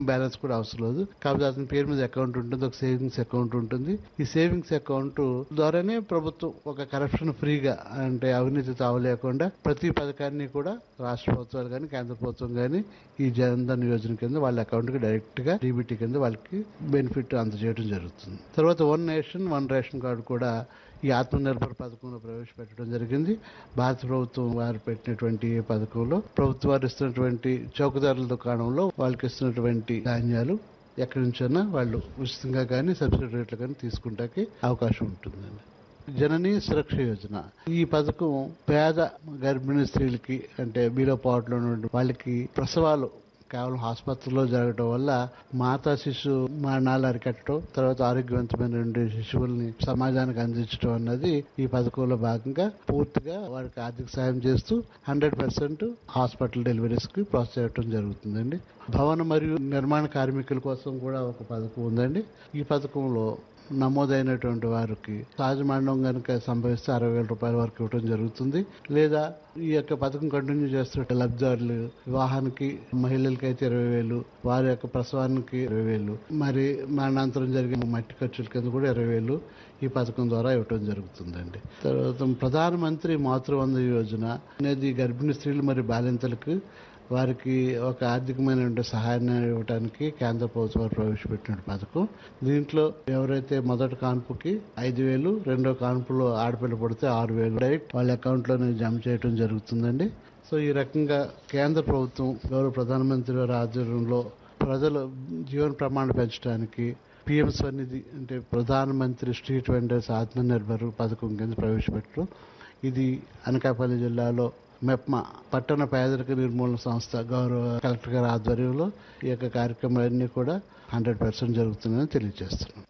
balance కూడా అవసరం లేదు కాకపోతే అతని పేరు మీద అకౌంట్ ఉంటుంది ఒక సేవింగ్స్ అకౌంట్ ఉంటుంది ఈ సేవింగ్స్ అకౌంట్ ద్వారానే ప్రభుత్వం ఒక కరప్షన్ ఫ్రీగా అంటే అవినీతి తావలేకుండా ప్రతి పథకాన్ని కూడా రాష్ట్ర ప్రభుత్వాలు కానీ కేంద్ర ప్రభుత్వం కానీ ఈ జన్ధన్ యోజన కింద వాళ్ళ అకౌంట్ కి డైరెక్ట్ గా డీబీటీ కింద వాళ్ళకి బెనిఫిట్ అందజేయడం జరుగుతుంది తర్వాత one nation one ration card కూడా ఈ ఆత్మనిర్భర్ పథకంలో ప్రవేశపెట్టడం జరిగింది భారత ప్రభుత్వం వారు పెట్టినటువంటి ఈ పథకంలో ప్రభుత్వం వారు ఇస్తున్నటువంటి చౌకదారుల దుకాణంలో వాళ్ళకి ఇస్తున్నటువంటి ధాన్యాలు ఎక్కడి నుంచైనా వాళ్ళు ఉచితంగా కానీ సబ్సిడీ రేట్లు కానీ తీసుకుంటానికి అవకాశం ఉంటుందండి జననీ సురక్ష యోజన ఈ పథకం పేద గర్భిణీ స్త్రీలకి అంటే బిలో పావర్టీలో ఉన్న వాళ్ళకి ప్రసవాలు కేవలం ఆసుపత్రిలో జరగడం వల్ల మాతా శిశు మరణాలు అరికట్టడం తర్వాత ఆరోగ్యవంతమైన శిశువుల్ని సమాజానికి అందించడం అన్నది ఈ పథకంలో భాగంగా పూర్తిగా వారికి ఆర్థిక సాయం చేస్తూ హండ్రెడ్ పర్సెంట్ హాస్పిటల్ డెలివరీస్ కి ప్రోత్సహించడం జరుగుతుందండి భవన మరియు నిర్మాణ కార్మికుల కోసం కూడా ఒక పథకం ఉందండి ఈ పథకంలో నమోదైనటువంటి వారికి సహజ మరణం కనుక సంభవిస్తే అరవై వేల రూపాయల వరకు ఇవ్వడం జరుగుతుంది లేదా ఈ యొక్క పథకం కంటిన్యూ చేస్తున్న లబ్ధిదారులు వివాహానికి మహిళలకి అయితే ఇరవై వేలు వారి యొక్క ప్రసవానికి ఇరవై వేలు మరి మరణాంతరం జరిగిన మట్టి ఖర్చుల కింద కూడా ఇరవై వేలు ఈ పథకం ద్వారా ఇవ్వటం జరుగుతుందండి తర్వాత ప్రధానమంత్రి మాతృవంద యోజన అనేది గర్భిణీ స్త్రీలు మరియు బాలింతలకు వారికి ఒక ఆర్థికమైన సహాయాన్ని ఇవ్వడానికి కేంద్ర ప్రభుత్వం వారు ప్రవేశపెట్టిన పథకం దీంట్లో ఎవరైతే మొదటి కాన్పుకి ఐదు వేలు రెండో కాన్పులో ఆడపిల్ల పడితే ఆరు వేలు డైరెక్ట్ వాళ్ళ అకౌంట్లోనే జమ చేయడం జరుగుతుందండి సో ఈ రకంగా కేంద్ర ప్రభుత్వం గౌరవ ప్రధానమంత్రి వారి ఆధ్వర్యంలో ప్రజల జీవన ప్రమాణం పెంచడానికి పిఎం స్వనిధి అంటే ప్రధానమంత్రి స్ట్రీట్ వెండర్స్ ఆత్మనిర్భర్ పథకం కింద ప్రవేశపెట్టడం ఇది అనకాపల్లి జిల్లాలో మెప్మా పట్టణ పేదరిక నిర్మూలన సంస్థ గౌరవ కలెక్టర్ గారి ఆధ్వర్యంలో ఈ యొక్క కార్యక్రమాలన్నీ కూడా హండ్రెడ్ పర్సెంట్ జరుగుతుందని తెలియజేస్తున్నాం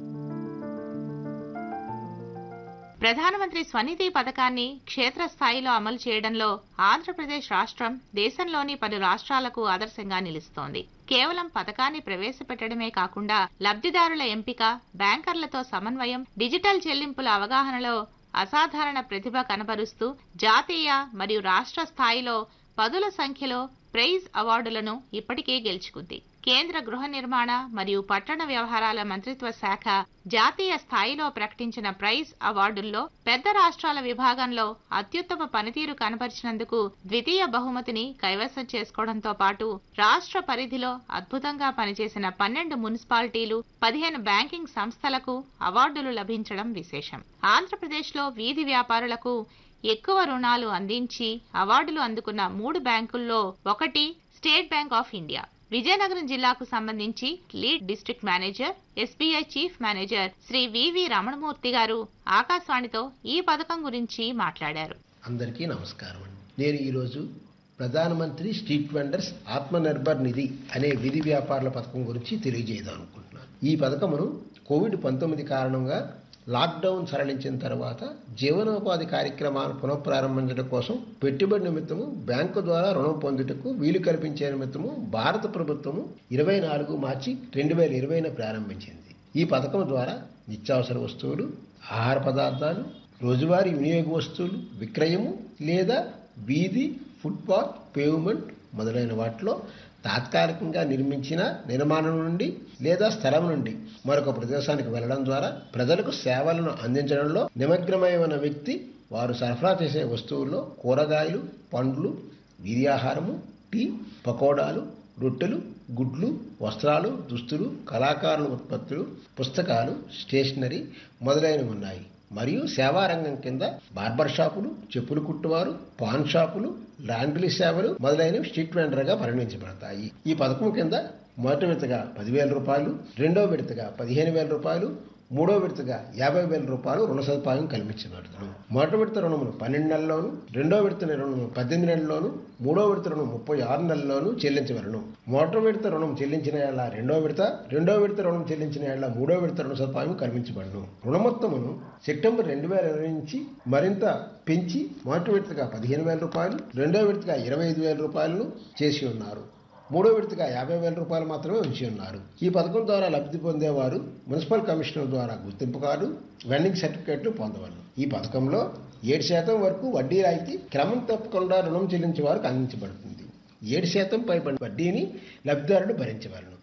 ప్రధానమంత్రి స్వనిధి పథకాన్ని క్షేత్రస్థాయిలో అమలు చేయడంలో ఆంధ్రప్రదేశ్ రాష్ట్రం దేశంలోని పలు రాష్ట్రాలకు ఆదర్శంగా నిలుస్తోంది కేవలం పథకాన్ని ప్రవేశపెట్టడమే కాకుండా లబ్ధిదారుల ఎంపిక బ్యాంకర్లతో సమన్వయం డిజిటల్ చెల్లింపుల అవగాహనలో అసాధారణ ప్రతిభ కనబరుస్తూ జాతీయ మరియు రాష్ట్ర స్థాయిలో పదుల సంఖ్యలో ప్రైజ్ అవార్డులను ఇప్పటికే గెలుచుకుంది కేంద్ర గృహ నిర్మాణ మరియు పట్టణ వ్యవహారాల మంత్రిత్వ శాఖ జాతీయ స్థాయిలో ప్రకటించిన ప్రైజ్ అవార్డుల్లో పెద్ద రాష్ట్రాల విభాగంలో అత్యుత్తమ పనితీరు కనబరిచినందుకు ద్వితీయ బహుమతిని కైవసం చేసుకోవడంతో పాటు రాష్ట్ర పరిధిలో అద్భుతంగా పనిచేసిన పన్నెండు మున్సిపాలిటీలు పదిహేను బ్యాంకింగ్ సంస్థలకు అవార్డులు లభించడం విశేషం ఆంధ్రప్రదేశ్లో వీధి వ్యాపారులకు ఎక్కువ రుణాలు అందించి అవార్డులు అందుకున్న మూడు బ్యాంకుల్లో ఒకటి State Bank of India Vizianagaram జిల్లాకు సంబంధించి lead district manager SBI chief manager Shri VV Ramanamurthy garu ఆకాశవాణితో ఈ పథకం గురించి మాట్లాడారు అందరికీ నమస్కారం అండి నేను ఈరోజు ప్రధానమంత్రి స్ట్రీట్ వెండర్స్ ఆత్మనిర్భర్ నిధి అనే విధి వ్యాపారుల పథకం గురించి తెలియజేద్దాం అనుకుంటున్నాను ఈ పథకమును కోవిడ్ పంతొమ్మిది కారణంగా లాక్డౌన్ సరళించిన తర్వాత జీవనోపాధి కార్యక్రమాలను పునఃప్రారంభించడం కోసం పెట్టుబడి నిమిత్తము బ్యాంకు ద్వారా రుణం పొందుటకు వీలు కల్పించే నిమిత్తము భారత ప్రభుత్వము ఇరవై నాలుగు మార్చి రెండు వేల ఇరవైన ప్రారంభించింది ఈ పథకం ద్వారా నిత్యావసర వస్తువులు ఆహార పదార్థాలు రోజువారీ వినియోగ వస్తువులు విక్రయము లేదా వీధి ఫుట్పాత్ పేవ్మెంట్ మొదలైన వాటిలో తాత్కాలికంగా నిర్మించిన నిర్మాణం నుండి లేదా స్థలం నుండి మరొక ప్రదేశానికి వెళ్ళడం ద్వారా ప్రజలకు సేవలను అందించడంలో నిమగ్నమైన వ్యక్తి వారు సరఫరా చేసే వస్తువుల్లో కూరగాయలు పండ్లు వీధి ఆహారము టీ పకోడాలు రొట్టెలు గుడ్లు వస్త్రాలు దుస్తులు కళాకారుల ఉత్పత్తులు పుస్తకాలు స్టేషనరీ మొదలైనవి ఉన్నాయి మరియు సేవారంగం కింద బార్బర్ షాపులు చెప్పులు కుట్టువారు పాన్ షాపులు లాండ్రీ సేవలు మొదలైనవి స్ట్రీట్ వెండర్గా పరిగణించబడతాయి ఈ పథకం కింద మొదటి విడతగా పదివేల రూపాయలు రెండో విడతగా పదిహేను వేల రూపాయలు మూడో విడతగా యాభై వేల రూపాయలు రుణ సదుపాయం కల్పించబడుతుంది మొదటి విడత రుణమును పన్నెండు నెలల్లోను రెండో విడత రుణము పద్దెనిమిది నెలల్లోను మూడో విడత రుణం ముప్పై ఆరు నెలల్లోనూ చెల్లించవలను మొదటి విడత రుణం చెల్లించిన ఏళ్ళ రెండో విడత రెండో విడత రుణం చెల్లించిన ఏళ్ళ మూడో విడత రుణ సదుపాయం కల్పించబడను రుణ మొత్తమును సెప్టెంబర్ రెండు వేల ఇరవై నుంచి మరింత పెంచి మొదటి విడతగా పదిహేను వేల రూపాయలు రెండో విడతగా ఇరవై ఐదు వేల రూపాయలను చేసి ఉన్నారు మూడో విడతగా యాభై వేల రూపాయలు మాత్రమే ఉంచి ఉన్నారు ఈ పథకం ద్వారా లబ్ధి పొందేవారు మున్సిపల్ కమిషనర్ ద్వారా గుర్తింపు కార్డు వెండింగ్ సర్టిఫికేట్లు పొందవలను ఈ పథకంలో ఏడు శాతం వరకు వడ్డీ రాయితీ క్రమం తప్పకుండా రుణం చెల్లించే వారికి అందించబడుతుంది ఏడు శాతం పైబడి వడ్డీని లబ్ధిదారుడు భరించవలను